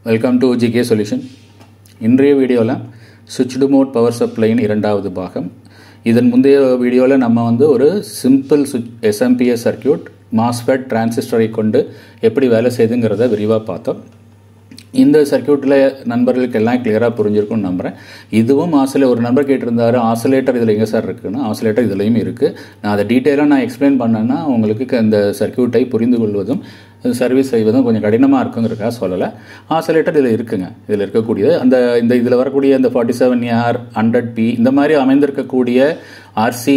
welcome to GK solution இன்றைய வீடியோவில் switched mode power சப்ளையின் இரண்டாவது பாகம் இதன் முந்தைய வீடியோவில் நம்ம வந்து ஒரு சிம்பிள் சுவிட்ச் எஸ்எம்பிஎஸ் சர்க்கியூட் மாஸ்ஃபெட் டிரான்சிஸ்டரை கொண்டு எப்படி வேலை செய்யுதுங்கிறத விரிவாக பார்த்தோம் இந்த சர்க்கியூட்டில் நண்பர்களுக்கு எல்லாம் கிளியராக புரிஞ்சிருக்கும்னு நம்புகிறேன் இதுவும் ஆசிலே ஒரு நம்பர் கேட்டிருந்தாரு ஆசிலேட்டர் இதில் எங்கே சார் இருக்குன்னா ஆசிலேட்டர் இதுலேயும் இருக்குது நான் அதை டீட்டெயிலாக நான் எக்ஸ்பிளைன் பண்ணேன்னா உங்களுக்கு அந்த சர்க்கியூட்டை புரிந்து கொள்வதும் சர்வீஸ் செய்வதும் கொஞ்சம் கடினமாக இருக்குங்கிறக்காக சொல்லலை ஆசிலேட்டர் இதில் இருக்குங்க இதில் இருக்கக்கூடியது அந்த இந்த இதில் வரக்கூடிய இந்த forty seven AR hundred P இந்த மாதிரி அமைந்திருக்கக்கூடிய ஆர்சி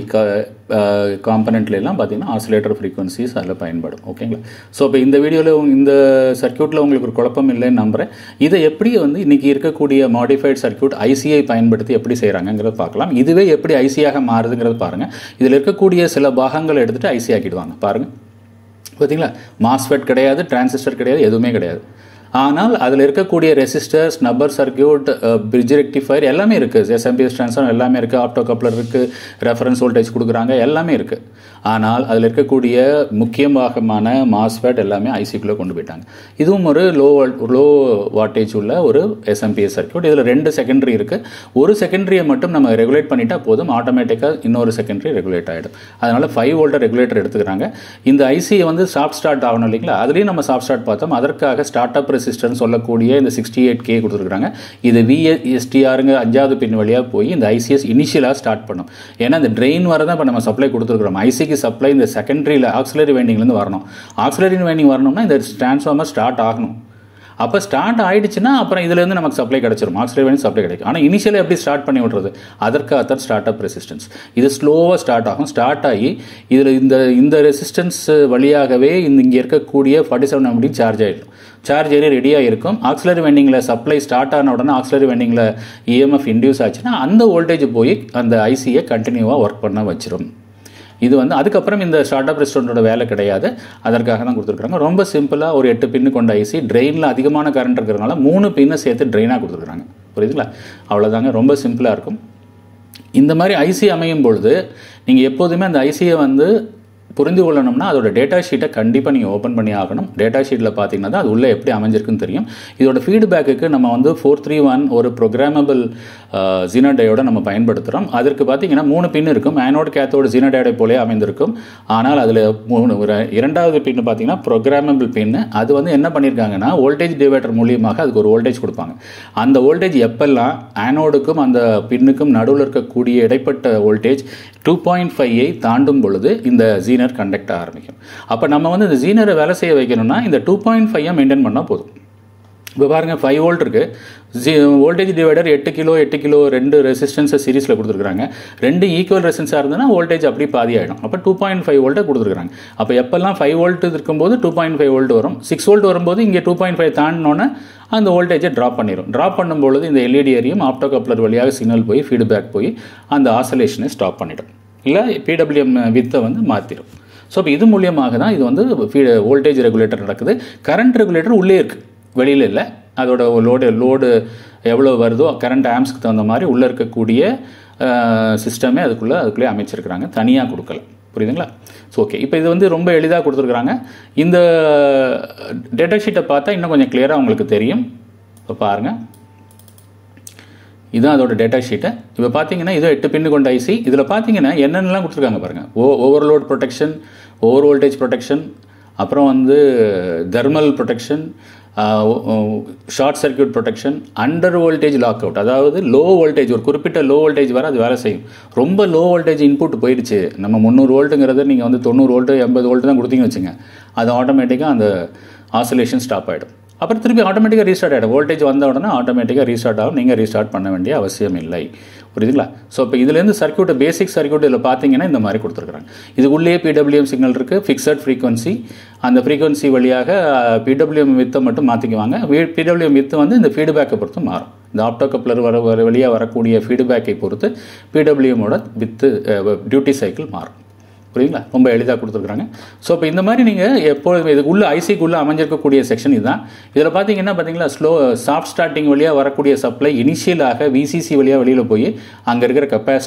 காம்பனண்ட்ல எல்லாம் பார்த்தீங்கன்னா ஆசிலேட்டர் ஃப்ரீக்வன்சிஸ் அதில் பயன்படும் ஓகேங்களா ஸோ இப்போ இந்த வீடியோவில் இந்த சர்க்கியூட்டில் உங்களுக்கு ஒரு குழப்பம் இல்லைன்னு நம்புகிறேன் இதை எப்படி வந்து இன்றைக்கி இருக்கக்கூடிய மாடிஃபைட் சர்க்கியூட் ஐசிஐ பயன்படுத்தி எப்படி செய்கிறாங்கங்கிறத பார்க்கலாம் இதுவே எப்படி ஐசியாக மாறுதுங்கிறத பாருங்கள் இதில் இருக்கக்கூடிய சில பாகங்களை எடுத்துகிட்டு ஐசி ஆக்கிடுவாங்க பாருங்கள் பார்த்தீங்களா மாஸ்ஃபெட் கிடையாது டிரான்சிஸ்டர் கிடையாது எதுவுமே கிடையாது ஆனால் அதில் இருக்கக்கூடிய resistors number circuit bridge rectifier எல்லாமே இருக்குது எஸ்எம்பிஎஸ் ட்ரான்ஸ்ஃபார்ம் எல்லாமே இருக்குது ஆப்டோ கப்ளர் இருக்குது ரெஃபரன்ஸ் வோல்டேஜ் கொடுக்குறாங்க எல்லாமே இருக்குது ஆனால் அதில் இருக்கக்கூடிய முக்கிய பாகமான மாஸ்ஃபெட் எல்லாமே ஐசிக்குள்ளே கொண்டு போயிட்டாங்க இதுவும் ஒரு லோ லோ வாட்டேஜ் உள்ள ஒரு எஸ்எம்பிஎஸ் சர்க்கியூட் இதில் ரெண்டு செகண்டரி இருக்குது ஒரு செகண்டரியை மட்டும் நம்ம ரெகுலேட் பண்ணிட்டா போதும் ஆட்டோமேட்டிக்காக இன்னொரு செகண்டரி ரெகுலேட் ஆகிடும் அதனால் ஃபைவ் வோல்டர் ரெகுலேட்டர் எடுத்துக்கிறாங்க இந்த ஐசியை வந்து சாஃப்ட் ஸ்டார்ட் ஆகணும் இல்லைங்களா அதுலேயும் நம்ம சாஃப்ட் ஸ்டார்ட் பார்த்தோம் அதற்காக ஸ்டார்ட் அப் ரெசிஸ்டர்னு சொல்லக்கூடிய இந்த சிக்ஸ்டி எயிட் கே கொடுத்துருக்காங்க இது விஎஸ்டிஆருங்க அஞ்சாவது பின் வழியாக போய் இந்த ஐசிஎஸ் இனிஷியலாக ஸ்டார்ட் பண்ணும் ஏன்னா இந்த ட்ரெயின் வர தான் இப்போ நம்ம சப்ளை கொடுத்துருக்குறோம் ஐசிக்கு சப்ளை இந்த செகண்டரியில் ஆக்சிலரி வைண்டிங்லேருந்து வரணும் ஆக்சிலரி வைண்டிங் வரணும்னா இந்த டிரான்ஸ்ஃபார்மர் ஸ்டார்ட் ஆகணும் அப்போ ஸ்டார்ட் ஆயிடுச்சுன்னா அப்புறம் இதுலேருந்து நமக்கு சப்ளை கிடச்சிரும் ஆக்சிலரி வைண்டிங் சப்ளை கிடைக்கும் ஆனால் இனிஷியலாக எப்படி ஸ்டார்ட் பண்ணி விட்றது அதற்காக ஸ்டார்ட் அப் ரெசிஸ்டன்ஸ் இது ஸ்லோவாக ஸ்டார்ட் ஆகும் ஸ்டார்ட் ஆகி இதில் இந்த இந்த ரெசிஸ்டன்ஸ் வழியாகவே இந்த இங்கே இருக்கக்கூடிய ஃபார்ட்டி செவன் எம்டி சார்ஜ் ஆகிடும் சார்ஜ் ஏறி ரெடியாக இருக்கும் ஆக்சிலரி வெண்டிங்கில் சப்ளை ஸ்டார்ட் ஆன உடனே ஆக்சிலரி வெண்டிங்கில் இஎம்எஃப் இன்டியூஸ் ஆச்சுன்னா அந்த வோல்டேஜ் போய் அந்த ஐசியை கண்டினியூவாக ஒர்க் பண்ண வச்சிரும் இது வந்து அதுக்கப்புறம் இந்த ஸ்டார்ட் அப் ரெஸ்டாரண்ட்டோட வேலை கிடையாது அதற்காக தான் கொடுத்துருக்காங்க ரொம்ப சிம்பிளாக ஒரு எட்டு பின்னு கொண்ட ஐசி ட்ரெயினில் அதிகமான கரண்ட் இருக்கிறதுனால மூணு பின்னை சேர்த்து ட்ரெயினாக கொடுத்துருக்காங்க புரியுதுங்களா அவ்வளோதாங்க ரொம்ப சிம்பிளாக இருக்கும் இந்த மாதிரி ஐசி அமையும் பொழுது நீங்கள் எப்போதுமே அந்த ஐசியை வந்து புரிந்து கொள்ளணும்னா அதோட டேட்டா ஷீட்டை கண்டிப்பாக நீங்கள் ஓப்பன் பண்ணி ஆகணும் டேட்டா ஷீட்டில் பார்த்தீங்கன்னா தான் அது உள்ளே எப்படி அமைஞ்சிருக்குன்னு தெரியும் இதோட ஃபீட்பேக்குக்கு நம்ம வந்து ஃபோர் த்ரீ ஒன் ஒரு ப்ரோக்ராமபிள் ஜீனோடையோட நம்ம பயன்படுத்துகிறோம் அதற்கு பார்த்தீங்கன்னா மூணு பின் இருக்கும் ஆனோட் கேத்தோட ஜீனோடையோட போலே அமைந்திருக்கும் ஆனால் அதில் மூணு ஒரு இரண்டாவது பின்னு பார்த்தீங்கன்னா ப்ரோக்ராமபிள் பின்னு அது வந்து என்ன பண்ணியிருக்காங்கன்னா வோல்டேஜ் டிவைடர் மூலியமாக அதுக்கு ஒரு வோல்டேஜ் கொடுப்பாங்க அந்த வோல்டேஜ் எப்பெல்லாம் ஆனோடுக்கும் அந்த பின்னுக்கும் நடுவில் இருக்கக்கூடிய இடைப்பட்ட வோல்டேஜ் டூ பாயிண்ட் ஃபைவை தாண்டும் பொழுது இந்த ஜீனர் கண்டக்ட் ஆரம்பிக்கும் அப்போ நம்ம வந்து இந்த ஜீனரை வேலை செய்ய வைக்கணும்னா இந்த டூ பாயிண்ட் ஃபைவை மெயின்டைன் பண்ணால் போதும் இப்போ பாருங்கள் ஃபைவ் வோல்ட் இருக்குது ஜி வோல்டேஜ் டிவைடர் எட்டு கிலோ எட்டு கிலோ ரெண்டு ரெசிஸ்டன்ஸை சீரிஸில் கொடுத்துருக்காங்க ரெண்டு ஈக்குவல் ரெசிஸ்டன்ஸாக இருந்ததுன்னா வோல்டேஜ் அப்படி பாதி ஆகிடும் அப்போ டூ பாயிண்ட் ஃபைவ் வோல்ட்டை கொடுத்துருக்காங்க அப்போ எப்போல்லாம் ஃபைவ் வோல்ட் இருக்கும்போது டூ பாயிண்ட் ஃபைவ் வோல்ட் வரும் சிக்ஸ் வோல்ட் வரும்போது இங்கே டூ பாயிண்ட் ஃபைவ் தாண்டினோன்னே அந்த வோல்டேஜை ட்ராப் பண்ணிடும் ட்ராப் பண்ணும்பொழுது இந்த எல்இடி ஏரியும் ஆப்டோ கப்ளர் வழியாக சிக்னல் போய் ஃபீட்பேக் போய் அந்த ஆசோலேஷனை ஸ்டாப் பண்ணிடும் இல்லை பிடபிள்யூஎம் வித்தை வந்து மாற்றிடும் ஸோ இப்போ இது மூலியமாக தான் இது வந்து வோல்டேஜ் ரெகுலேட்டர் நடக்குது கரண்ட் ரெகுலேட்டர் உள்ளே இருக்குது வெளியில் இல்லை அதோட லோடு லோடு எவ்வளோ வருதோ கரண்ட் ஆம்ஸ்க்கு தகுந்த மாதிரி உள்ளே இருக்கக்கூடிய சிஸ்டமே அதுக்குள்ளே அதுக்குள்ளே அமைச்சிருக்கிறாங்க தனியாக கொடுக்கல புரியுதுங்களா ஸோ ஓகே இப்போ இது வந்து ரொம்ப எளிதாக கொடுத்துருக்குறாங்க இந்த டேட்டா ஷீட்டை பார்த்தா இன்னும் கொஞ்சம் கிளியராக உங்களுக்கு தெரியும் இப்போ பாருங்கள் இதுதான் அதோட டேட்டா ஷீட்டு இப்போ பார்த்தீங்கன்னா இது எட்டு பின்னு கொண்ட ஐசி இதில் பார்த்தீங்கன்னா என்னென்னலாம் கொடுத்துருக்காங்க பாருங்கள் ஓ overload protection over voltage protection அப்புறம் வந்து thermal protection short circuit protection under voltage lock out அதாவது லோ வோல்டேஜ் ஒரு குறிப்பிட்ட லோ வோல்டேஜ் வர அது வேலை செய்யும் ரொம்ப லோ வோல்டேஜ் இன்புட் போயிடுச்சு நம்ம முந்நூறு வோல்ட்டுங்கிறது நீங்கள் வந்து தொண்ணூறு வோல்ட்டு எண்பது வோல்ட்டு தான் கொடுத்தீங்கன்னு வச்சுங்க அது ஆட்டோமேட்டிக்காக அந்த ஆசோலேஷன் ஸ்டாப் ஆகிடும் அப்புறம் திருப்பி ஆட்டோமேட்டிக்காக ரீஸ்டார்ட் ஆகிடும் வோல்டேஜ் வந்த உடனே ஆட்டோமேட்டிக்காக ரீஸ்டார்ட் ஆகும் நீங்கள் ரீஸ்டார்ட் பண்ண வேண்டிய அவசியம் இல்லை புரியுதுங்களா ஸோ இப்போ இதுலேருந்து சர்க்கியூட் பேசிக் சர்க்கியூட் இதில் பார்த்தீங்கன்னா இந்த மாதிரி கொடுத்துருக்குறாங்க இது உள்ளே பிடபிள்யூஎம் சிக்னல் இருக்குது ஃபிக்ஸட் ஃப்ரீக்வன்சி அந்த ஃப்ரீக்வன்சி வழியாக பிடபிள்யூஎம் வித்தை மட்டும் மாற்றிக்குவாங்க பிடபிள்யூஎம் வித்து வந்து இந்த ஃபீட்பேக்கை பொறுத்து மாறும் இந்த ஆப்டோ கப்ளர் வர வர வழியாக வரக்கூடிய ஃபீட்பேக்கை பொறுத்து பிடபிள்யூஎமோட வித்து டியூட்டி சைக்கிள் மாறும் புரியுங்களா ரொம்ப எளிதாக கொடுத்துருக்குறாங்க ஸோ இப்போ இந்த மாதிரி நீங்கள் எப்பொழுதும் இதுக்குள்ளே ஐசிக்குள்ளே அமைஞ்சிருக்கக்கூடிய செக்ஷன் இதுதான் இதில் பார்த்தீங்கன்னா பார்த்தீங்களா ஸ்லோ சாஃப்ட் ஸ்டார்டிங் வழியாக வரக்கூடிய சப்ளை இனிஷியலாக விசிசி வழியாக வெளியில் போய் அங்கே இருக்கிற கெப்பாசிட்டர்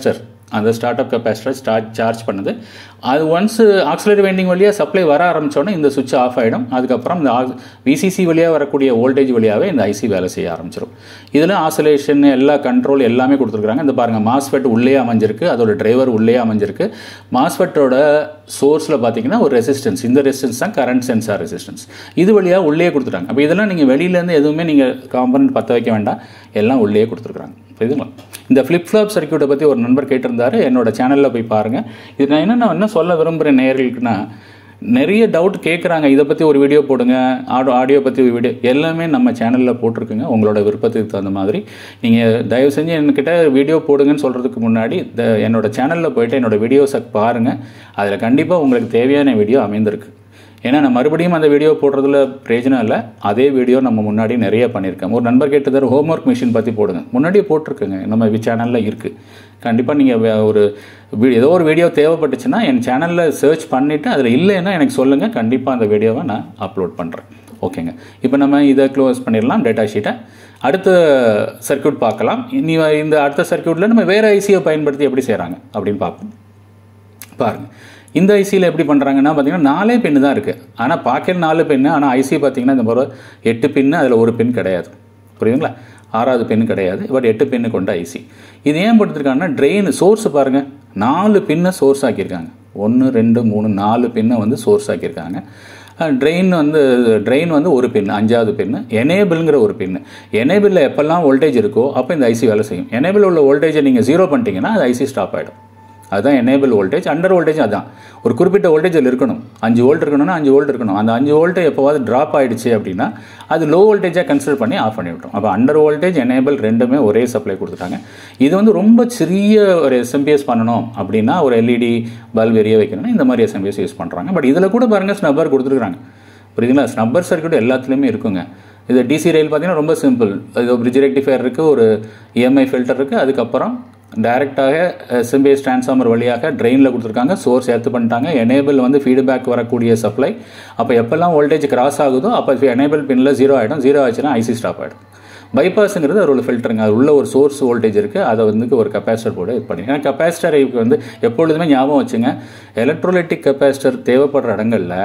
அந்த start up capacitor start charge பண்ணுது அது ஒன்ஸ் ஆக்சிலரி வைண்டிங் வழியாக சப்ளை வர ஆரம்பிச்சோன்னே இந்த சுவிட்ச் ஆஃப் ஆகிடும் அதுக்கப்புறம் இந்த விசிசி வழியாக வரக்கூடிய வோல்டேஜ் வழியாகவே இந்த ஐசி வேலை செய்ய ஆரம்பிச்சிடும் இதில் ஆசோலேஷன் எல்லா கண்ட்ரோல் எல்லாமே கொடுத்துருக்காங்க இந்த பாருங்கள் மாஸ்ஃபெட் உள்ளே அமைஞ்சிருக்கு அதோட டிரைவர் உள்ளே அமைஞ்சிருக்கு மாஸ்ஃபெட்டோட சோர்ஸில் பார்த்தீங்கன்னா ஒரு ரெசிஸ்டன்ஸ் இந்த ரெசிஸ்டன்ஸ் தான் கரண்ட் சென்சார் ரெசிஸ்டன்ஸ் இது வழியாக உள்ளே கொடுத்துட்டாங்க அப்போ இதெல்லாம் நீங்கள் வெளியிலேருந்து எதுவுமே நீங்கள் காம்பனண்ட் பற்ற வைக்க வேண்டாம் எல்லாம் உள்ளே கொடுத்துருக்குறாங்க புரியுதுங்களா இந்த ஃப்ளிப் ஃப்ளாப் சர்க்கியூட்டை பற்றி ஒரு நண்பர் கேட்டிருந்தாரு என்னோட சேனலில் போய் பாருங்கள் இது நான் என்ன என்ன சொல்ல விரும்புகிறேன் நேர்களுக்குன்னா நிறைய டவுட் கேட்குறாங்க இதை பற்றி ஒரு வீடியோ போடுங்க ஆடோ ஆடியோ பற்றி ஒரு வீடியோ எல்லாமே நம்ம சேனலில் போட்டிருக்குங்க உங்களோட விருப்பத்துக்கு தகுந்த மாதிரி நீங்கள் தயவு செஞ்சு என்கிட்ட வீடியோ போடுங்கன்னு சொல்கிறதுக்கு முன்னாடி த என்னோட சேனலில் போயிட்டு என்னோட வீடியோஸை பாருங்கள் அதில் கண்டிப்பாக உங்களுக்கு தேவையான வீடியோ அமைந்திருக்கு ஏன்னா நான் மறுபடியும் அந்த வீடியோ போடுறதுல பிரயோஜனம் இல்லை அதே வீடியோ நம்ம முன்னாடி நிறைய பண்ணியிருக்கோம் ஒரு நண்பர் கேட்டதார் ஹோம்ஒர்க் மிஷின் பற்றி போடுங்க முன்னாடியே போட்டிருக்குங்க நம்ம சேனலில் இருக்குது கண்டிப்பாக நீங்கள் ஒரு ஏதோ ஒரு வீடியோ தேவைப்பட்டுச்சுன்னா என் சேனலில் சர்ச் பண்ணிவிட்டு அதில் இல்லைன்னா எனக்கு சொல்லுங்கள் கண்டிப்பாக அந்த வீடியோவை நான் அப்லோட் பண்ணுறேன் ஓகேங்க இப்போ நம்ம இதை க்ளோஸ் பண்ணிடலாம் டேட்டா ஷீட்டை அடுத்த சர்க்கியூட் பார்க்கலாம் இனி இந்த அடுத்த சர்க்கியூட்டில் நம்ம வேறு ஐசியை பயன்படுத்தி எப்படி செய்கிறாங்க அப்படின்னு பார்ப்போம் பாருங்கள் இந்த ஐசியில் எப்படி பண்ணுறாங்கன்னா பார்த்தீங்கன்னா நாலே பின்னு தான் இருக்குது ஆனால் பாக்கெட் நாலு பின்னு ஆனால் ஐசி பார்த்தீங்கன்னா இந்த மாதிரி எட்டு பின்னு அதில் ஒரு பின் கிடையாது புரியுதுங்களா ஆறாவது பின்னு கிடையாது பட் எட்டு பின்னு கொண்ட ஐசி இது ஏன் படுத்திருக்காங்கன்னா ட்ரெயின் சோர்ஸ் பாருங்கள் நாலு பின்னை சோர்ஸ் ஆக்கியிருக்காங்க ஒன்று ரெண்டு மூணு நாலு பின்னை வந்து சோர்ஸ் ஆக்கியிருக்காங்க ட்ரெயின் வந்து ட்ரெயின் வந்து ஒரு பின் அஞ்சாவது பின்னு எனேபிள்ங்கிற ஒரு பின்னு எனேபிளில் எப்போல்லாம் வோல்டேஜ் இருக்கோ அப்போ இந்த ஐசி வேலை செய்யும் எனேபிள் உள்ள வோல்டேஜை நீங்கள் ஜீரோ பண்ணிட்டீங்கன்னா அது ஐசி ஸ்டாப் ஆகிடும் அதுதான் எனேபிள் வோல்டேஜ் அண்டர் வோல்டேஜ் அதான் ஒரு குறிப்பிட்ட வோல்டேஜ் அதில் இருக்கணும் அஞ்சு வோல்ட் இருக்கணும்னா அஞ்சு வோல்ட் இருக்கணும் அந்த அஞ்சு வோல்ட்டு எப்போவாது ட்ராப் ஆகிடுச்சு அப்படின்னா அது லோ வோல்டேஜாக கன்சிடர் பண்ணி ஆஃப் பண்ணி விட்டுரும் அப்போ அண்டர் வோல்டேஜ் எனேபிள் ரெண்டுமே ஒரே சப்ளை கொடுத்துட்டாங்க இது வந்து ரொம்ப சிறிய ஒரு எஸ்எம்பிஎஸ் பண்ணணும் அப்படின்னா ஒரு எல்இடி பல்ப் எரிய வைக்கணும்னா இந்த மாதிரி எஸ்எம்பிஎஸ் யூஸ் பண்ணுறாங்க பட் இதில் கூட பாருங்கள் ஸ்னப்பர் கொடுத்துருக்காங்க புரியுதுங்களா ஸ்னப்பர் சர்க்கியூட் எல்லாத்துலேயுமே இருக்குங்க இது டிசி ரயில் பார்த்தீங்கன்னா ரொம்ப சிம்பிள் இது பிரிட்ஜ் ரெக்டிஃபயர் இருக்குது ஒரு இஎம்ஐ ஃபில்டர் இருக்குது அதுக்கப்புறம் டைரெக்டாக எஸ்எம்பிஎஸ் டிரான்ஸ்ஃபார்மர் வழியாக ட்ரெயினில் கொடுத்துருக்காங்க சோர்ஸ் ஏற்று பண்ணிட்டாங்க எனேபிள் வந்து ஃபீட்பேக் வரக்கூடிய சப்ளை அப்போ எப்போல்லாம் வோல்டேஜ் கிராஸ் ஆகுதோ அப்போ எனேபிள் பின்னில் ஜீரோ ஆகிடும் ஜீரோ ஆச்சுன்னா ஐசி ஸ்டாப் ஆகிடும் பைபாஸுங்கிறது ஒரு ஃபில்டருங்க அது உள்ள ஒரு சோர்ஸ் வோல்டேஜ் இருக்குது அதை வந்து ஒரு கெப்பாசிட்டர் போட இது பண்ணி ஏன்னா கெப்பாசிட்டர் வந்து எப்பொழுதுமே ஞாபகம் வச்சுங்க எலக்ட்ரோலைட்டிக் கெப்பாசிட்டர் தேவைப்படுற இடங்களில்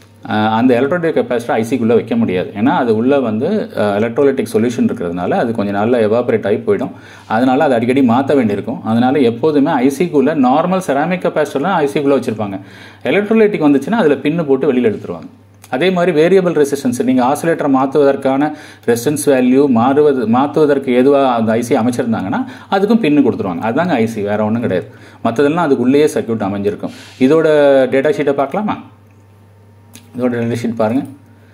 அந்த எலக்ட்ரோலைட்டிக் கெப்பாசிட்டர் ஐசிக்குள்ளே வைக்க முடியாது ஏன்னா அது உள்ளே வந்து எலக்ட்ரோலைட்டிக் சொல்யூஷன் இருக்கிறதுனால அது கொஞ்சம் நாளில் எவாபரேட் ஆகி போயிடும் அதனால் அது அடிக்கடி மாற்ற வேண்டியிருக்கும் அதனால் எப்போதுமே ஐசிக்குள்ளே நார்மல் செராமிக் கெப்பாசிட்டர்லாம் ஐசிக்குள்ளே வச்சுருப்பாங்க எலக்ட்ரோலைட்டிக் வந்துச்சுன்னா அதில் பின்னு போட்டு வெளியில் எடுத்துருவாங்க அதே மாதிரி வேரியபிள் ரெசிஸ்டன்ஸ் நீங்கள் ஆசிலேட்டரை மாற்றுவதற்கான ரெசிஸ்டன்ஸ் வேல்யூ மாறுவது மாற்றுவதற்கு எதுவாக அந்த ஐசி அமைச்சிருந்தாங்கன்னா அதுக்கும் பின்னு கொடுத்துருவாங்க அதுதாங்க ஐசி வேறு ஒன்றும் கிடையாது மற்றதெல்லாம் அதுக்குள்ளேயே சர்க்கியூட் அமைஞ்சிருக்கும் இதோட டேட்டா ஷீட்டை பார்க்கலாமா இதோட டேட்டா ஷீட் பாருங்கள்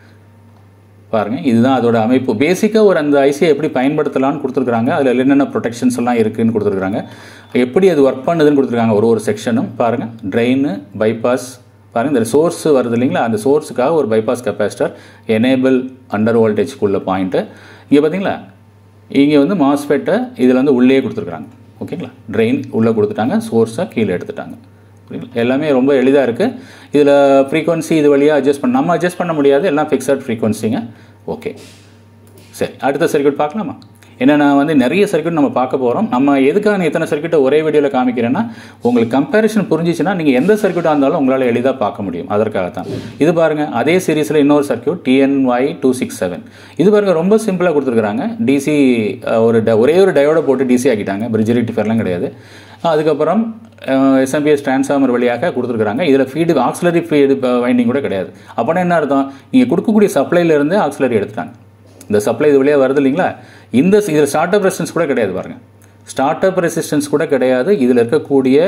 பாருங்கள் இதுதான் அதோட அமைப்பு பேசிக்காக ஒரு அந்த ஐசியை எப்படி பயன்படுத்தலாம்னு கொடுத்துருக்காங்க அதில் என்னென்ன ப்ரொடெக்ஷன்ஸ் எல்லாம் இருக்குதுன்னு கொடுத்துருக்காங்க எப்படி அது ஒர்க் பண்ணுதுன்னு கொடுத்துருக்காங்க ஒரு ஒரு செக்ஷனும் பாருங்கள் ட்ரெயின் பைபாஸ் பாருங்கள் இந்த சோர்ஸ் வருது இல்லைங்களா அந்த சோர்ஸுக்காக ஒரு பைபாஸ் கெப்பாசிட்டர் எனேபிள் அண்டர் வோல்டேஜ்க்குள்ள பாயிண்ட்டு இங்கே பார்த்தீங்களா இங்கே வந்து மாஸ்பெட்டை இதில் வந்து உள்ளே கொடுத்துருக்குறாங்க ஓகேங்களா ட்ரெயின் உள்ளே கொடுத்துட்டாங்க சோர்ஸை கீழே எடுத்துட்டாங்க எல்லாமே ரொம்ப எளிதாக இருக்குது இதில் ஃப்ரீக்வன்சி இது வழியாக அட்ஜஸ்ட் பண்ண நம்ம அட்ஜஸ்ட் பண்ண முடியாது எல்லாம் ஃபிக்ஸட் ஃப்ரீக்வன்சிங்க ஓகே சரி அடுத்த சர்க்கியூட் பார்க்கலாமா ஏன்னா நான் வந்து நிறைய சர்க்கியூட் நம்ம பார்க்க போகிறோம் நம்ம எதுக்காக நான் இத்தனை சர்க்கியூட்டை ஒரே வீடியோவில் காமிக்கிறேன்னா உங்களுக்கு கம்பேரிஷன் புரிஞ்சிச்சுன்னா நீங்கள் எந்த சர்க்கியூட்டாக இருந்தாலும் உங்களால் எளிதாக பார்க்க முடியும் அதற்காக தான் இது பாருங்கள் அதே சீரீஸில் இன்னொரு circuit TNY two six seven இது பாருங்கள் ரொம்ப சிம்பிளாக கொடுத்துருக்குறாங்க டிசி ஒரு ஒரே ஒரு டயோட போட்டு டிசி ஆக்கிட்டாங்க பிரிட்ஜ் ரெக்டிஃபயர்லாம் கிடையாது அதுக்கப்புறம் எஸ்எம்பிஎஸ் டிரான்ஸ்ஃபார்மர் வழியாக கொடுத்துருக்காங்க இதில் ஃபீடு ஆக்சிலரி ஃபீடு வைண்டிங் கூட கிடையாது அப்போனா என்ன அர்த்தம் நீங்கள் கொடுக்கக்கூடிய சப்ளைலேருந்து ஆக்சிலரி எடுத்துட்டாங்க இந்த சப்ளை இது வழியாக வருது இல்லைங்களா இந்த இதில் ஸ்டார்ட் அப் ரெசிஸ்டன்ஸ் கூட கிடையாது பாருங்கள் ஸ்டார்ட் அப் ரெசிஸ்டன்ஸ் கூட கிடையாது இதில் இருக்கக்கூடிய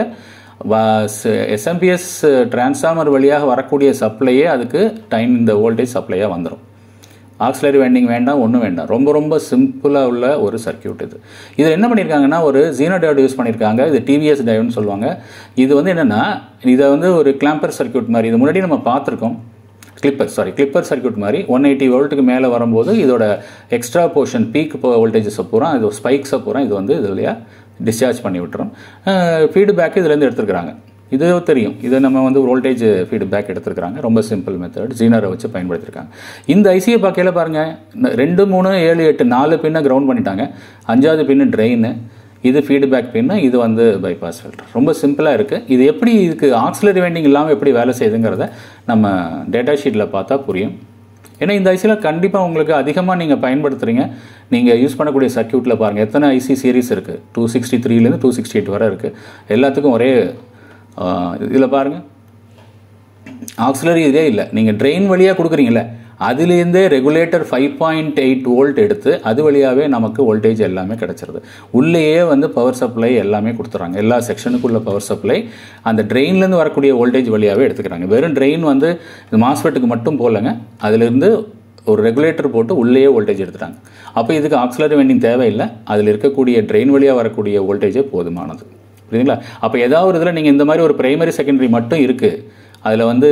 எஸ்எம்பிஎஸ் டிரான்ஸ்ஃபார்மர் வழியாக வரக்கூடிய சப்ளையே அதுக்கு டைம் இந்த வோல்டேஜ் சப்ளையாக வந்துடும் ஆக்சிலரி வைண்டிங் வேண்டாம் ஒன்றும் வேண்டாம் ரொம்ப ரொம்ப சிம்பிளாக உள்ள ஒரு சர்க்கியூட் இது இதில் என்ன பண்ணியிருக்காங்கன்னா ஒரு ஜீனோ டயோடு யூஸ் பண்ணியிருக்காங்க இது டிவிஎஸ் டயோன்னு சொல்லுவாங்க இது வந்து என்னென்னா இதை வந்து ஒரு கிளாம்பர் சர்க்கியூட் மாதிரி இது முன்னாடி நம்ம பார்த்துருக்கோம் கிளிப்பர் சாரி கிளிப்பர் சர்க்கியூட் மாதிரி ஒன் எயிட்டி வோல்ட்டுக்கு மேலே வரும்போது இதோட எக்ஸ்ட்ரா போர்ஷன் பீக் வோல்டேஜஸை பூரா இது ஸ்பைக்ஸை பூரா இது வந்து இது வழியாக டிஸ்சார்ஜ் பண்ணி விட்டுரும் ஃபீட்பேக் இதுலேருந்து எடுத்துருக்குறாங்க இது தெரியும் இது நம்ம வந்து வோல்டேஜ் ஃபீட்பேக் எடுத்துருக்காங்க ரொம்ப சிம்பிள் மெத்தட் ஜீனரை வச்சு பயன்படுத்திருக்காங்க இந்த ஐசியை பார்க்கையில பாருங்கள் ரெண்டு மூணு ஏழு எட்டு நாலு பின்னை கிரவுண்ட் பண்ணிட்டாங்க அஞ்சாவது பின்னு ட்ரெயின் இது ஃபீட்பேக் பின்னு இது வந்து பைபாஸ் ஃபில்டர் ரொம்ப சிம்பிளாக இருக்குது இது எப்படி இதுக்கு ஆக்சிலரி வைண்டிங் இல்லாமல் எப்படி வேலை செய்யுதுங்கிறத நம்ம டேட்டா ஷீட்டில் பார்த்தா புரியும் ஏன்னா இந்த ஐசியில் கண்டிப்பாக உங்களுக்கு அதிகமாக நீங்கள் பயன்படுத்துகிறீங்க நீங்கள் யூஸ் பண்ணக்கூடிய சர்க்கியூட்டில் பாருங்கள் எத்தனை ஐசி சீரிஸ் இருக்குது டூ சிக்ஸ்டி த்ரீலேருந்து டூ சிக்ஸ்டி எயிட் வரை இருக்குது எல்லாத்துக்கும் ஒரே இதில் பாருங்கள் ஆக்சிலரி இதே இல்லை நீங்கள் ட்ரெயின் வழியாக கொடுக்குறீங்களே அதுலேருந்தே regulator five point eight volt எடுத்து அது வழியாகவே நமக்கு வோல்டேஜ் எல்லாமே கிடச்சிருது உள்ளேயே வந்து பவர் சப்ளை எல்லாமே கொடுத்துறாங்க எல்லா செக்ஷனுக்குள்ள பவர் சப்ளை அந்த ட்ரெயின்லேருந்து வரக்கூடிய வோல்டேஜ் வழியாகவே எடுத்துக்கிறாங்க வெறும் ட்ரெயின் வந்து இந்த மாஸ்பெட்டுக்கு மட்டும் போகலங்க அதுலேருந்து ஒரு ரெகுலேட்டர் போட்டு உள்ளேயே வோல்டேஜ் எடுத்துட்டாங்க அப்போ இதுக்கு ஆக்சிலரி வெண்டிங் தேவையில்லை அதில் இருக்கக்கூடிய ட்ரெயின் வழியாக வரக்கூடிய வோல்டேஜே போதுமானது புரியுதுங்களா அப்போ ஏதாவது ஒரு இதில் நீங்கள் இந்த மாதிரி ஒரு பிரைமரி செகண்டரி மட்டும் இருக்குது அதில் வந்து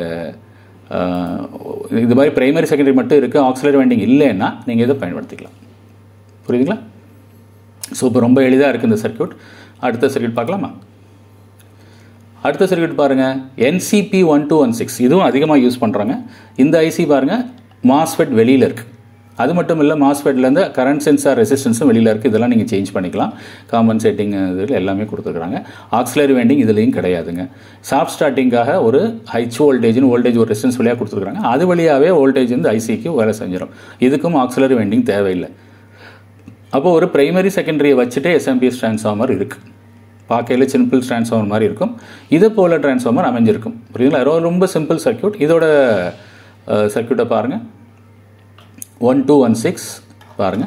இது மாதிரி பிரைமரி செகண்டரி மட்டும் இருக்குது ஆக்சிலரி வைண்டிங் இல்லைன்னா நீங்கள் இதை பயன்படுத்திக்கலாம் புரியுதுங்களா ஸோ இப்போ ரொம்ப எளிதாக இருக்குது இந்த சர்க்கியூட் அடுத்த சர்க்கியூட் பார்க்கலாமா அடுத்த சர்க்கியூட் பாருங்கள் NCP one two one six இதுவும் அதிகமாக யூஸ் பண்ணுறாங்க இந்த ஐசி பாருங்கள் மாஸ்ஃபெட் வெளியில் இருக்குது அது மட்டும் இல்லை மாஸ்ஃபெட்லேருந்து கரண்ட் சென்சார் ரெசிஸ்டன்ஸும் வெளியில் இருக்குது இதெல்லாம் நீங்கள் சேஞ்ச் பண்ணிக்கலாம் காம்பன்சேட்டிங் இதில் எல்லாமே கொடுத்துருக்குறாங்க ஆக்சிலரி வேண்டிங் இதுலேயும் கிடையாதுங்க சாஃப்ட் ஸ்டார்டிங்காக ஒரு ஹைச் வோல்டேஜ்னு வோல்டேஜ் ஒரு ரெசிஸ்டன்ஸ் வழியாக கொடுத்துருக்காங்க அது வழியாகவே வோல்டேஜ் வந்து ஐசிக்கு வேலை செஞ்சிடும் இதுக்கும் ஆக்சிலரி வேண்டிங் தேவையில்லை அப்போ ஒரு பிரைமரி செகண்டரியை வச்சுட்டு எஸ்எம்பிஎஸ் டிரான்ஸ்ஃபார்மர் இருக்குது பார்க்கையில் சிம்பிள் டிரான்ஸ்ஃபார்மர் மாதிரி இருக்கும் இது போல் டிரான்ஸ்ஃபார்மர் அமைஞ்சிருக்கும் புரியுதுங்களா ரொம்ப சிம்பிள் சர்க்கியூட் இதோட சர்க்கியூட்டை பாருங்கள் ஒன் டூ ஒன் சிக்ஸ் பாருங்கள்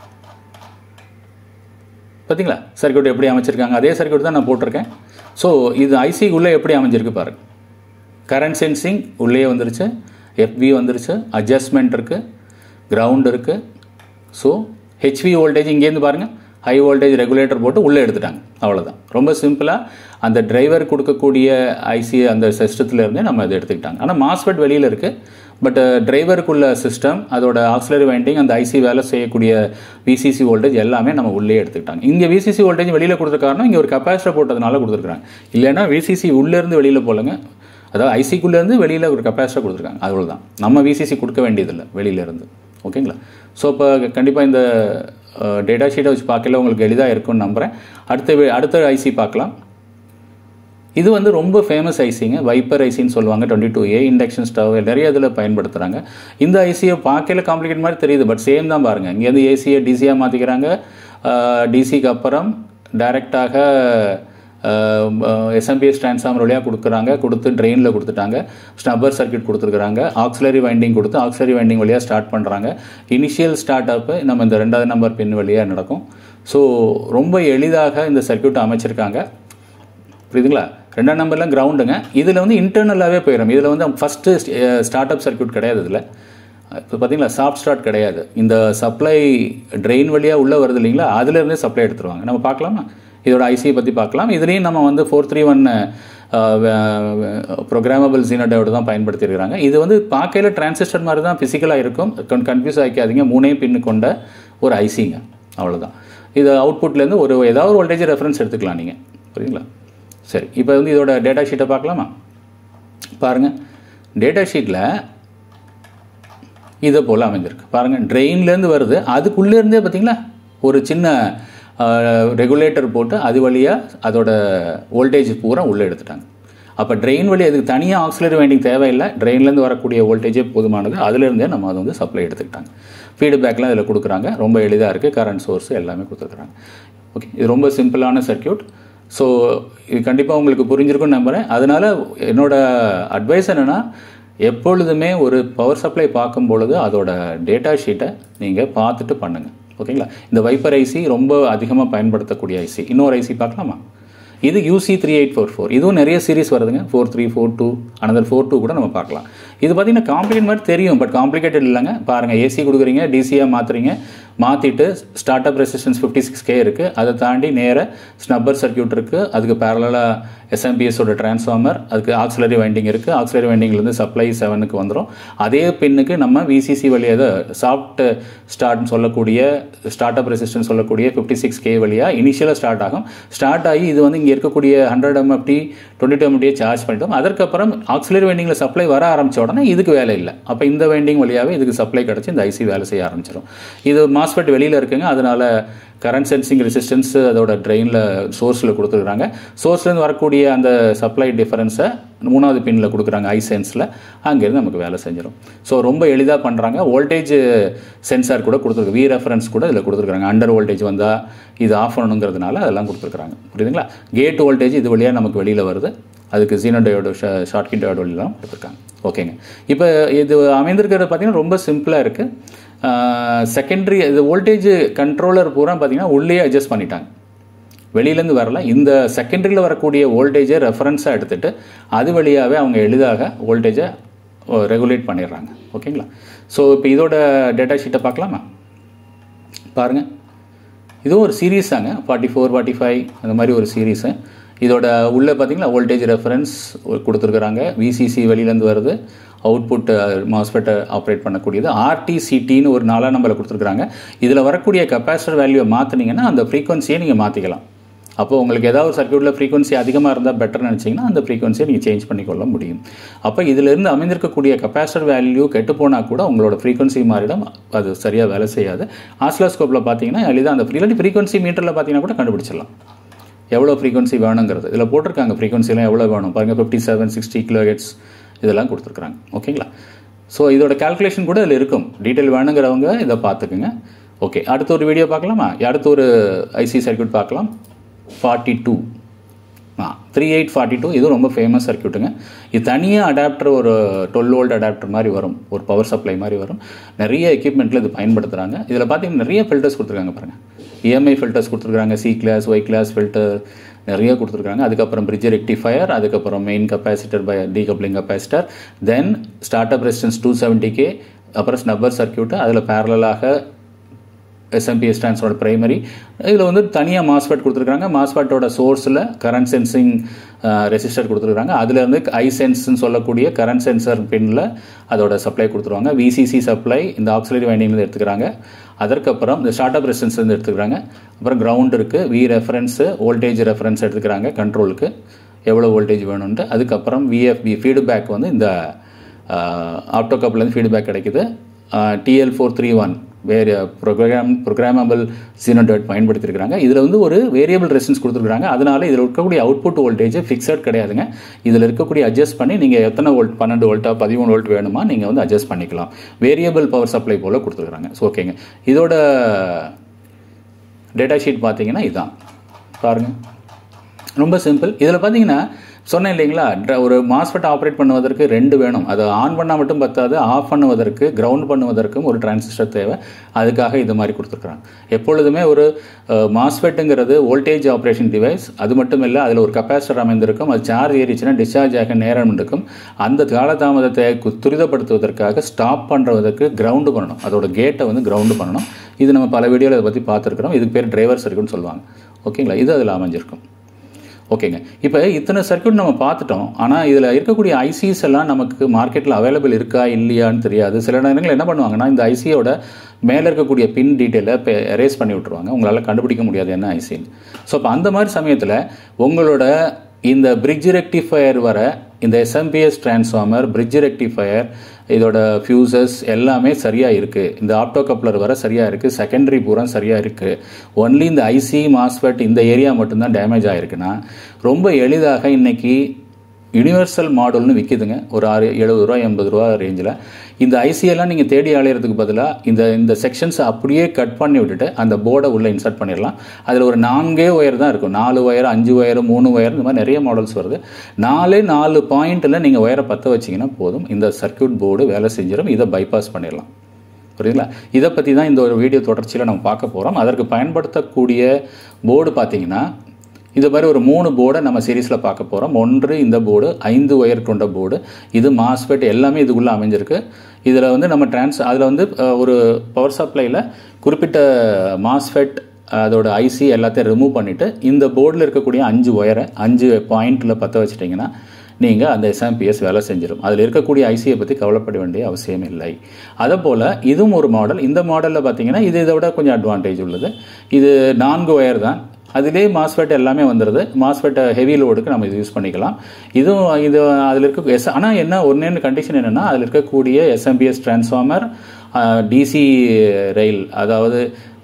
பார்த்தீங்களா சர்க்கியூட் எப்படி அமைச்சிருக்காங்க அதே சர்க்கியூட் தான் நான் போட்டிருக்கேன் ஸோ இது ஐசி உள்ளே எப்படி அமைஞ்சிருக்கு பாருங்கள் கரண்ட் சென்சிங் உள்ளே வந்துருச்சு எஃபி வந்துருச்சு அட்ஜஸ்ட்மெண்ட் இருக்குது கிரவுண்ட் இருக்குது ஸோ ஹெச்வி வோல்டேஜ் இங்கேருந்து பாருங்கள் ஹை வோல்டேஜ் ரெகுலேட்டர் போட்டு உள்ளே எடுத்துட்டாங்க அவ்வளோதான் ரொம்ப சிம்பிளாக அந்த டிரைவர் கொடுக்கக்கூடிய ஐசி அந்த சிஸ்டத்தில் இருந்தே நம்ம இதை எடுத்துக்கிட்டாங்க ஆனால் மாஸ்பெட் வெளியில் இருக்குது பட் டிரைவருக்குள்ள சிஸ்டம் அதோட ஆக்சிலரி வைண்டிங் அந்த ஐசி வேலை செய்யக்கூடிய விசிசி வோல்டேஜ் எல்லாமே நம்ம உள்ளே எடுத்துக்கிட்டாங்க இங்கே விசிசி வோல்டேஜ் வெளியில் கொடுத்த காரணம் இங்கே ஒரு கெப்பாசிட்டர் போட்டதுனால கொடுத்துருக்காங்க இல்லைன்னா விசிசி உள்ளேருந்து வெளியில் போலங்க அதாவது ஐசிக்குள்ளேருந்து வெளியில் ஒரு கெப்பாசிட்டர் கொடுத்துருக்காங்க அவ்வளோதான் நம்ம விசிசி கொடுக்க வேண்டியதில்லை வெளியிலேருந்து ஓகேங்களா ஸோ இப்போ கண்டிப்பாக இந்த டேட்டா ஷீட்டை வச்சு பார்க்கல உங்களுக்கு எளிதாக இருக்கும்னு நம்புகிறேன் அடுத்த அடுத்த ஐசி பார்க்கலாம் இது வந்து ரொம்ப ஃபேமஸ் ஐசிங்க வைப்பர் ஐசின்னு சொல்லுவாங்க twenty two A induction stove நிறைய இதில் பயன்படுத்துகிறாங்க இந்த ஐசியை பார்க்கல காம்ப்ளிகேட் மாதிரி தெரியுது பட் சேம் தான் பாருங்கள் இங்கேருந்து ஏசியை டிசியாக மாற்றிக்கிறாங்க டிசிக்கு அப்புறம் டைரெக்டாக எஸ்எம்பிஎஸ் டிரான்ஸ்ஃபார்மர் வழியாக கொடுக்குறாங்க கொடுத்து ட்ரெயினில் கொடுத்துட்டாங்க ஸ்னப்பர் சர்க்கியூட் கொடுத்துருக்குறாங்க ஆக்சிலரி வைண்டிங் கொடுத்து ஆக்சிலரி வைண்டிங் வழியாக ஸ்டார்ட் பண்ணுறாங்க இனிஷியல் ஸ்டார்ட் அப்பு நம்ம இந்த ரெண்டாவது நம்பர் பின் வழியாக நடக்கும் ஸோ ரொம்ப எளிதாக இந்த சர்க்கியூட் அமைச்சிருக்காங்க புரியுதுங்களா ரெண்டாம் நம்பர்லாம் கிரவுண்டுங்க இதில் வந்து இன்டர்னலாகவே போயிடும் இதில் வந்து ஃபஸ்ட்டு ஸ்டார்ட் அப் சர்க்கியூட் கிடையாது இதில் இப்போ பார்த்தீங்களா சாஃப்ட் ஸ்டார்ட் கிடையாது இந்த சப்ளை ட்ரெயின் வழியாக உள்ளே வருது இல்லைங்களா அதுலேருந்தே சப்ளை எடுத்துருவாங்க நம்ம பார்க்கலாமா இதோட ஐசியை பற்றி பார்க்கலாம் இதுலேயும் நம்ம வந்து ஃபோர் த்ரீ ஒன் ப்ரோக்ராமபிள் ஜீனோடோடு தான் பயன்படுத்தியிருக்கிறாங்க இது வந்து பார்க்கையில் டிரான்சிஸ்டர் மாதிரி தான் ஃபிசிக்கலாக இருக்கும் கன்ஃபியூஸ் ஆகிக்காதீங்க மூணே பின்னு கொண்ட ஒரு ஐசிங்க அவ்வளோதான் இது அவுட்புட்லேருந்து ஒரு ஏதாவது ஒரு வோல்டேஜ் ரெஃபரன்ஸ் எடுத்துக்கலாம் நீங்கள் புரியுங்களா சரி இப்போ வந்து இதோட டேட்டா ஷீட்டை பார்க்கலாமா பாருங்கள் டேட்டா ஷீட்டில் இதை போல் அமைஞ்சிருக்கு பாருங்கள் ட்ரெயின்லேருந்து வருது அதுக்குள்ளேருந்தே பார்த்தீங்களா ஒரு சின்ன ரெகுலேட்டர் போட்டு அது வழியாக அதோட வோல்டேஜ் பூரா உள்ளே எடுத்துட்டாங்க அப்போ ட்ரெயின் வழி அதுக்கு தனியாக ஆக்சிலரி வைண்டிங் தேவையில்லை ட்ரெயின்லேருந்து வரக்கூடிய வோல்டேஜே போதுமானது அதுலேருந்தே நம்ம அதை வந்து சப்ளை எடுத்துக்கிட்டாங்க ஃபீட்பேக்லாம் இதில் கொடுக்குறாங்க ரொம்ப எளிதாக இருக்குது கரண்ட் சோர்ஸ் எல்லாமே கொடுத்துருக்குறாங்க ஓகே இது ரொம்ப சிம்பிளான சர்க்கியூட் ஸோ இது கண்டிப்பாக உங்களுக்கு புரிஞ்சிருக்கும்னு நம்புகிறேன் அதனால் என்னோட அட்வைஸ் என்னென்னா எப்பொழுதுமே ஒரு பவர் சப்ளை பார்க்கும் பொழுது அதோட டேட்டா ஷீட்டை நீங்கள் பார்த்துட்டு பண்ணுங்கள் ஓகேங்களா இந்த வைப்பர் ஐசி ரொம்ப அதிகமாக பயன்படுத்தக்கூடிய ஐசி இன்னொரு ஐசி பார்க்கலாமா இது UC three eight four four இதுவும் நிறைய சீரிஸ் வருதுங்க four three four two another four two கூட நம்ம பார்க்கலாம் இது பார்த்தீங்கன்னா காம்ப்ளிகேட் மாதிரி தெரியும் பட் காம்ப்ளிகேட்டட் இல்லைங்க பாருங்கள் ஏசி கொடுக்குறீங்க டிசியாக மாற்றுறீங்க மாற்றிட்டு start up resistance fifty six K இருக்குது அதை தாண்டி நேர ஸ்னப்பர் சர்க்கியூட் இருக்குது அதுக்கு பேரலாக எஸ்எம்பிஎஸோட டிரான்ஸ்ஃபார்மர் அதுக்கு ஆக்சிலரி வைண்டிங் இருக்குது ஆக்சிலரி வைண்டிங்லேருந்து சப்ளை செவனுக்கு வந்துடும் அதே பின்னுக்கு நம்ம விசிசி வழியாக சாஃப்ட் ஸ்டார்ட்னு சொல்லக்கூடிய ஸ்டார்ட் அப் ரெசிஸ்டன்ஸ் சொல்லக்கூடிய ஃபிஃப்டி சிக்ஸ் கே வழியாக இனிஷியலாக ஸ்டார்ட் ஆகும் ஸ்டார்ட் ஆகி இது வந்து இங்கே இருக்கக்கூடிய ஹண்ட்ரட் எம்எஃப்டி டுவெண்ட்டி டூ எம்எஃப்டியை சார்ஜ் பண்ணிட்டோம் அதற்கப்புறம் ஆக்சிலரி வைண்டிங்கில் சப்ளை வர ஆரம்பித்த உடனே இதுக்கு வேலை இல்லை அப்போ இந்த வைண்டிங் வழியாகவே இதுக்கு சப்ளை கிடச்சி இந்த ஐசி வேலை செய்ய ஆரம்பிச்சிடும் இது மாஸ்பெட் வெளியில் இருக்குங்க அதனால கரண்ட் சென்சிங் ரெசிஸ்டன்ஸ் அதோட ட்ரெயினில் சோர்ஸில் கொடுத்துருக்காங்க சோர்ஸ்லேருந்து வரக்கூடிய அந்த சப்ளை டிஃபரன்ஸை மூணாவது பின்னில் கொடுக்குறாங்க ஐ சென்ஸில் அங்கேருந்து நமக்கு வேலை செஞ்சிடும் ஸோ ரொம்ப எளிதாக பண்ணுறாங்க வோல்டேஜ் சென்சார் கூட கொடுத்துருக்கு வி ரெஃபரன்ஸ் கூட இதில் கொடுத்துருக்காங்க அண்டர் வோல்டேஜ் வந்தால் இது ஆஃப் பண்ணணுங்கிறதுனால அதெல்லாம் கொடுத்துருக்காங்க புரியுதுங்களா கேட் வோல்டேஜ் இது வழியாக நமக்கு வெளியில் வருது அதுக்கு zener diode Schottky diode வழியெல்லாம் கொடுத்துருக்காங்க ஓகேங்க இப்போ இது அமைந்திருக்கிறது பார்த்தீங்கன்னா ரொம்ப சிம்பிளாக இருக்குது செகண்டரி இது வோல்டேஜ் கண்ட்ரோலர் பூரா பார்த்தீங்கன்னா உள்ளே அட்ஜஸ்ட் பண்ணிட்டாங்க வெளியிலேருந்து வரல இந்த செகண்டரியில் வரக்கூடிய வோல்டேஜை ரெஃபரன்ஸாக எடுத்துகிட்டு அது வழியாகவே அவங்க எளிதாக வோல்டேஜை ரெகுலேட் பண்ணிடுறாங்க ஓகேங்களா ஸோ இப்போ இதோட டேட்டா ஷீட்டை பார்க்கலாமா பாருங்கள் இதுவும் ஒரு சீரீஸ் தாங்க ஃபார்ட்டி ஃபோர் ஃபார்ட்டி ஃபைவ் அந்த மாதிரி ஒரு சீரீஸு இதோட உள்ளே பார்த்தீங்கன்னா வோல்டேஜ் ரெஃபரன்ஸ் கொடுத்துருக்குறாங்க விசிசி வெளியிலேருந்து வருது அவுட்புட் மாஸ்பெட்டை ஆப்ரேட் பண்ணக்கூடியது ஆர்டிசிடின்னு ஒரு நாளாக நம்பரில் கொடுத்துருக்குறாங்க இதில் வரக்கூடிய கெப்பாசிட்டர் வேல்யூவை மாற்றினீங்கன்னா அந்த ஃப்ரீக்வன்சியை நீங்கள் மாற்றிக்கலாம் அப்போ உங்களுக்கு ஏதாவது ஒரு சர்க்கியூட்டில் ஃப்ரீக்வன்சி அதிகமாக இருந்தால் பெட்டர் நினச்சிங்கன்னா அந்த ஃப்ரீக்வன்சியை நீங்கள் சேஞ்ச் பண்ணிக்கொள்ள முடியும் அப்போ இதிலிருந்து அமைந்திருக்கக்கூடிய கெப்பாசிட்டர் வேல்யூ கெட்டு போனால் கூட உங்களோட ஃப்ரீக்வன்சி மாறிடும் அது சரியாக வேலை செய்யாது ஆஸ்லாஸ்கோப்பில் பார்த்தீங்கன்னா எளிதாக அந்த இல்லாட்டி ஃப்ரீக்வன்சி மீட்டரில் பார்த்தீங்கன்னா கூட கண்டுபிடிச்சிடலாம் எவ்வளோ ஃப்ரீக்வன்சி வேணுங்கிறது இதில் போட்டிருக்காங்க ஃப்ரீக்வன்சிலாம் எவ்வளோ வேணும் பாருங்கள் fifty seven sixty kilo hertz இதெல்லாம் கொடுத்துருக்குறாங்க ஓகேங்களா ஸோ இதோட கால்குலேஷன் கூட இதில் இருக்கும் டீட்டெயில் வேணுங்கிறவங்க இதை பார்த்துக்குங்க ஓகே அடுத்த ஒரு வீடியோ பார்க்கலாமா அடுத்த ஒரு ஐசி சர்க்கியூட் பார்க்கலாம் forty two uh three eight forty two இது ரொம்ப ஃபேமஸ் சர்க்கியூட்டுங்க இது தனியாக அடாப்டர் ஒரு டுவெல் வோல்ட் அடாப்டர் மாதிரி வரும் ஒரு பவர் சப்ளை மாதிரி வரும் நிறைய எக்யூப்மெண்ட்டில் இது பயன்படுத்துகிறாங்க இதில் பார்த்தீங்கன்னா நிறைய ஃபில்டர்ஸ் கொடுத்துருக்காங்க பாருங்கள் இஎம்ஐ ஃபில்டர்ஸ் கொடுத்துருக்காங்க C class Y class filter நிறைய கொடுத்துருக்காங்க அதுக்கப்புறம் பிரிட்ஜ் ரெக்டிஃபயர் அதுக்கப்புறம் main capacitor by decoupling capacitor then start up resistance two seventy K அப்புறம் ஸ்னப்பர் சர்க்கியூட்டு அதில் பேரலாக எஸ்எம்பிஎஸ் ட்ரான்ஸோட பிரைமரி இதில் வந்து தனியாக மாஸ்பெட் கொடுத்துருக்காங்க மாஸ்பெட்டோட சோர்ஸில் கரண்ட் சென்சிங் ரெசிஸ்டர் கொடுத்துருக்காங்க அதுலேருந்து ஐ சென்ஸ்னு சொல்லக்கூடிய கரண்ட் சென்சர் பின்னில் அதோட சப்ளை கொடுத்துருவாங்க விசிசி சப்ளை இந்த ஆக்சிலரி வைண்டிங்லேருந்து எடுத்துக்கிறாங்க அதற்கப்புறம் இந்த ஸ்டார்ட் அப் ரெசிஸ்டன்ஸ்லேருந்து எடுத்துக்கிறாங்க அப்புறம் கிரவுண்ட் இருக்குது வி ரெஃபரன்ஸு வோல்டேஜ் ரெஃபரன்ஸ் எடுத்துக்கிறாங்க கண்ட்ரோலுக்கு எவ்வளோ வோல்டேஜ் வேணும்ன்ட்டு அதுக்கப்புறம் விஎஃப்பி ஃபீட்பேக் வந்து இந்த ஆப்டோகப்லேருந்து ஃபீட்பேக் கிடைக்குது டிஎல் ஃபோர் த்ரீ ஒன் வேறு ப்ரோக்ராம் ப்ரோக்ராமபிள் சீனோடேட் பயன்படுத்தியிருக்கிறாங்க இதில் வந்து ஒரு வேரியபிள் ரெசிஸ்டன்ஸ் கொடுத்துருக்காங்க அதனால இதில் இருக்கக்கூடிய அவுட்புட் வோல்டேஜ் ஃபிக்ஸட் கிடையாதுங்க இதில் இருக்கக்கூடிய அட்ஜஸ்ட் பண்ணி நீங்கள் எத்தனை வோல்ட் பன்னெண்டு வோல்ட்டா பதிமூணு வோல்ட் வேணுமா நீங்கள் வந்து அட்ஜஸ்ட் பண்ணிக்கலாம் வேரியபிள் பவர் சப்ளை போல் கொடுத்துருக்குறாங்க ஸோ ஓகேங்க இதோட டேட்டா ஷீட் பார்த்தீங்கன்னா இதுதான் பாருங்கள் ரொம்ப சிம்பிள் இதில் பார்த்தீங்கன்னா சொன்னேன் இல்லைங்களா ஒரு மாஸ்பெட் ஆப்ரேட் பண்ணுவதற்கு ரெண்டு வேணும் அதை ஆன் பண்ணால் மட்டும் பத்தாது ஆஃப் பண்ணுவதற்கு கிரவுண்ட் பண்ணுவதற்கும் ஒரு டிரான்சிஸ்டர் தேவை அதுக்காக இது மாதிரி கொடுத்துருக்குறாங்க எப்பொழுதுமே ஒரு மாஸ்பெட்டுங்கிறது வோல்டேஜ் ஆப்ரேஷன் டிவைஸ் அது மட்டும் இல்லை அதில் ஒரு கப்பாசிட்டர் அமைந்திருக்கும் அது சார்ஜ் ஏறிச்சுன்னா டிஸ்சார்ஜ் ஆக நேரம் இருக்கும் அந்த காலதாமதத்தை துரிதப்படுத்துவதற்காக ஸ்டாப் பண்ணுறதுக்கு கிரவுண்டு பண்ணணும் அதோட கேட்டை வந்து கிரவுண்டு பண்ணணும் இது நம்ம பல வீடியோவில் அதை பற்றி பார்த்துருக்குறோம் இதுக்கு பேர் டிரைவர் சர்க்கியூட்னு சொல்லுவாங்க ஓகேங்களா இது அதில் அமைஞ்சிருக்கும் ஓகேங்க இப்போ இத்தனை சர்க்கியூட் நம்ம பார்த்துட்டோம் ஆனால் இதில் இருக்கக்கூடிய ஐசிஸ் எல்லாம் நமக்கு மார்க்கெட்டில் அவைலபிள் இருக்கா இல்லையான்னு தெரியாது சில நேரங்கள் என்ன பண்ணுவாங்கன்னா இந்த ஐசியோட மேலே இருக்கக்கூடிய பின் டீட்டெயிலை இப்போ எரேஸ் பண்ணி விட்ருவாங்க உங்களால் கண்டுபிடிக்க முடியாது என்ன ஐசின்னு ஸோ அப்போ அந்த மாதிரி சமயத்தில் உங்களோட இந்த பிரிட்ஜ் ரெக்டிஃபயர் வர இந்த எஸ்எம்பிஎஸ் டிரான்ஸ்ஃபார்மர் பிரிட்ஜ் ரெக்டிஃபயர் இதோட ஃபியூசஸ் எல்லாமே சரியாக இருக்குது இந்த ஆப்டோ கப்ளர் வர சரியாக இருக்குது செகண்டரி பூரா சரியாக இருக்குது ஒன்லி இந்த ஐசி மாஸ்பெட் இந்த ஏரியா மட்டும்தான் டேமேஜ் ஆகிருக்குன்னா ரொம்ப எளிதாக இன்னைக்கு யூனிவர்சல் மாடல்னு விற்கிதுங்க ஒரு ஆறு எழுபது ரூபா எண்பது ரூபா ரேஞ்சில் இந்த ஐசியெல்லாம் நீங்கள் தேடி அலையிறதுக்கு பதிலாக இந்த இந்த செக்ஷன்ஸை அப்படியே கட் பண்ணி விட்டுட்டு அந்த போர்டை உள்ளே இன்சர்ட் பண்ணிடலாம் அதில் ஒரு நான்கே ஒயர் தான் இருக்கும் நாலு ஒயர் அஞ்சு ஒயர் மூணு ஒயர் இந்த மாதிரி நிறைய மாடல்ஸ் வருது நாலே நாலு பாயிண்ட்டில் நீங்கள் ஒயரை பற்ற வச்சிங்கன்னா போதும் இந்த சர்க்கியூட் போர்டு வேலை செஞ்சிடும் இதை பைபாஸ் பண்ணிடலாம் புரியுதுங்களா இதை பற்றி தான் இந்த ஒரு வீடியோ தொடர்ச்சியில் நம்ம பார்க்க போகிறோம் அதற்கு பயன்படுத்தக்கூடிய போர்டு பார்த்தீங்கன்னா இது மாதிரி ஒரு மூணு போர்டை நம்ம சீரீஸில் பார்க்க போகிறோம் ஒன்று இந்த போர்டு ஐந்து ஒயர் கொண்ட போர்டு இது மாஸ்பெட் எல்லாமே இதுக்குள்ளே அமைஞ்சிருக்கு இதில் வந்து நம்ம டிரான்ஸ் அதில் வந்து ஒரு பவர் சப்ளையில் குறிப்பிட்ட மாஸ்பெட் அதோட ஐசி எல்லாத்தையும் ரிமூவ் பண்ணிவிட்டு இந்த போர்டில் இருக்கக்கூடிய அஞ்சு ஒயரை அஞ்சு பாயிண்டில் பற்ற வச்சிட்டிங்கன்னா நீங்கள் அந்த எஸ்எம்பிஎஸ் வேலை செஞ்சிடும் அதில் இருக்கக்கூடிய ஐசியை பற்றி கவலைப்பட வேண்டிய அவசியம் இல்லை அதே போல் இதுவும் ஒரு மாடல் இந்த மாடலில் பார்த்தீங்கன்னா இது இதை விட கொஞ்சம் அட்வான்டேஜ் உள்ளது இது நான்கு ஒயர் தான் அதிலே மாஸ்பெட் எல்லாமே வந்துடுது மாஸ்பெட்டை ஹெவி லோடுக்கு நம்ம இது யூஸ் பண்ணிக்கலாம் இதுவும் இது அதில் இருக்க எஸ் ஆனால் என்ன ஒன்று கண்டிஷன் என்னென்னா அதில் இருக்கக்கூடிய எஸ்எம்பிஎஸ் டிரான்ஸ்ஃபார்மர் டிசி ரயில் அதாவது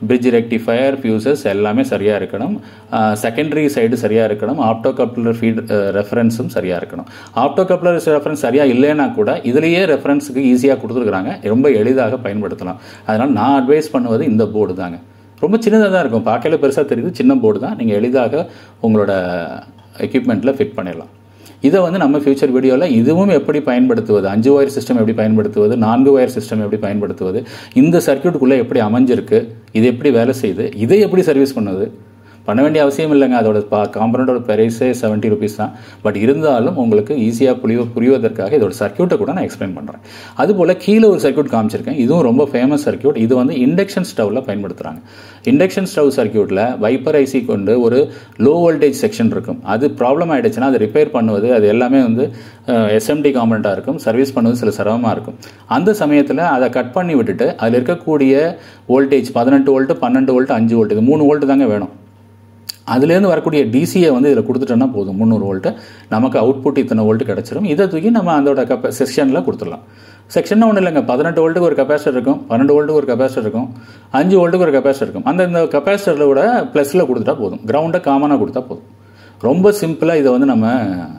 பிரிட்ஜ் ரெக்டிஃபயர் ஃபியூசஸ் எல்லாமே சரியாக இருக்கணும் செகண்டரி சைடு சரியாக இருக்கணும் ஆப்டோ கப்ளர் ஃபீட் ரெஃபரன்ஸும் சரியாக இருக்கணும் ஆப்டோ கப்ளர் ரெஃபரன்ஸ் சரியாக இல்லைன்னா கூட இதுலேயே ரெஃபரன்ஸுக்கு ஈஸியாக கொடுத்துருக்குறாங்க ரொம்ப எளிதாக பயன்படுத்தலாம் அதனால் நான் அட்வைஸ் பண்ணுவது இந்த போர்டு தாங்க ரொம்ப சின்னதாக தான் இருக்கும் பார்க்கல பெருசாக தெரியுது சின்ன போர்டு தான் நீங்கள் எளிதாக உங்களோட எக்யூப்மெண்ட்டில் ஃபிட் பண்ணிடலாம் இதை வந்து நம்ம ஃபியூச்சர் வீடியோவில் இதுவும் எப்படி பயன்படுத்துவது அஞ்சு ஒயர் சிஸ்டம் எப்படி பயன்படுத்துவது நான்கு ஒயர் சிஸ்டம் எப்படி பயன்படுத்துவது இந்த சர்க்கியூட்டுக்குள்ளே எப்படி அமைஞ்சிருக்கு இது எப்படி வேலை செய்யுது இதை எப்படி சர்வீஸ் பண்ணுவது பண்ண வேண்டிய அவசியம் இல்லைங்க அதோட பா காம்பனண்டோட பிரைஸே செவன்ட்டி ருபீஸ் தான் பட் இருந்தாலும் உங்களுக்கு ஈஸியாக புரிய புரிவதற்காக இதோட சர்க்கியூட்டை கூட நான் எக்ஸ்பிளைன் பண்ணுறேன் அதுபோல் கீழே ஒரு சர்க்கியூட் காமிச்சிருக்கேன் இதுவும் ரொம்ப ஃபேமஸ் சர்க்கியூட் இது வந்து இண்டக்ஷன் ஸ்டவ்வில் பயன்படுத்துகிறாங்க இண்டக்ஷன் ஸ்டவ் சர்க்கியூட்டில் வைப்பர் ஐசி கொண்டு ஒரு லோ வோல்டேஜ் செக்ஷன் இருக்கும் அது ப்ராப்ளம் ஆகிடுச்சுன்னா அதை ரிப்பேர் பண்ணுவது அது எல்லாமே வந்து எஸ்எம்டி காம்பனண்ட்டாக இருக்கும் சர்வீஸ் பண்ணுவது சில சிரமமாக இருக்கும் அந்த சமயத்தில் அதை கட் பண்ணி விட்டுட்டு அதில் இருக்கக்கூடிய வோல்டேஜ் பதினெட்டு வோல்ட்டு பன்னெண்டு வோல்ட்டு அஞ்சு வோல்ட் இது மூணு வோல்ட்டு தாங்க வேணும் அதுலேருந்து வரக்கூடிய டிசியை வந்து இதில் கொடுத்துட்டோன்னா போதும் முந்நூறு வோல்ட்டு நமக்கு அவுட்புட் இத்தனை வோல்ட்டு கிடச்சிரும் இதை தூக்கி நம்ம அதோட கப்ப செக்ஷனில் கொடுத்துடலாம் செக்ஷன் ஒன்றும் இல்லைங்க பதினெட்டு வோல்ட்டுக்கு ஒரு கெப்பாசிட்டர் இருக்கும் பன்னெண்டு வோல்ட்டுக்கு ஒரு கெப்பாசிட்டர் இருக்கும் அஞ்சு வோல்ட்டுக்கு ஒரு கெப்பாசிட்டர் இருக்கும் அந்த இந்த கெப்பாசிட்டரில் விட ப்ளஸில் கொடுத்துட்டா போதும் கிரவுண்டை காமனாக கொடுத்தா போதும் ரொம்ப சிம்பிளாக இதை வந்து நம்ம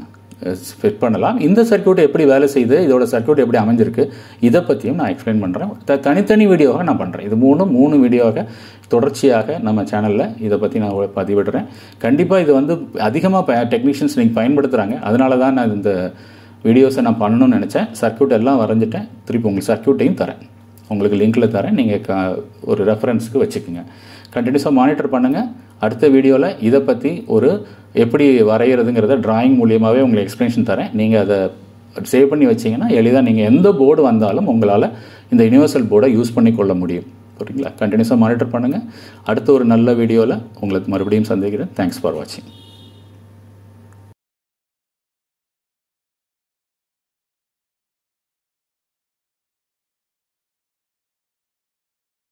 ஃபிட் பண்ணலாம் இந்த சர்க்கியூட் எப்படி வேலை செய்யுது இதோட சர்க்கியூட் எப்படி அமைஞ்சிருக்கு இதை பற்றியும் நான் எக்ஸ்பிளைன் பண்ணுறேன் த தனித்தனி வீடியோவாக நான் பண்ணுறேன் இது மூணு மூணு வீடியோவாக தொடர்ச்சியாக நம்ம சேனலில் இதை பற்றி நான் பதிவிடுறேன் கண்டிப்பாக இது வந்து அதிகமாக டெக்னீஷியன்ஸ் நீங்கள் பயன்படுத்துகிறாங்க அதனால தான் நான் இந்த வீடியோஸை நான் பண்ணணும்னு நினச்சேன் சர்க்கியூட் எல்லாம் வரைஞ்சிட்டேன் திருப்பி உங்களுக்கு சர்க்கியூட்டையும் தரேன் உங்களுக்கு லிங்க்கில் தரேன் நீங்கள் க ஒரு ரெஃபரன்ஸுக்கு வச்சுக்கோங்க கண்டினியூஸாக மானிட்டர் பண்ணுங்கள் அடுத்த வீடியோவில் இதை பற்றி ஒரு எப்படி வரைகிறதுங்கிறத டிராயிங் மூலியமாகவே உங்களுக்கு எக்ஸ்ப்ளனேஷன் தரேன் நீங்கள் அதை சேவ் பண்ணி வச்சிங்கன்னா எளிதாக நீங்கள் எந்த போர்டு வந்தாலும் உங்களால் இந்த யூனிவர்சல் போர்டை யூஸ் பண்ணி கொள்ள முடியும் புரியுங்களா கண்டினியூஸாக மானிட்டர் பண்ணுங்கள் அடுத்த ஒரு நல்ல வீடியோவில் உங்களுக்கு மறுபடியும் சந்திக்கிறேன் தேங்க்ஸ் ஃபார் வாட்சிங்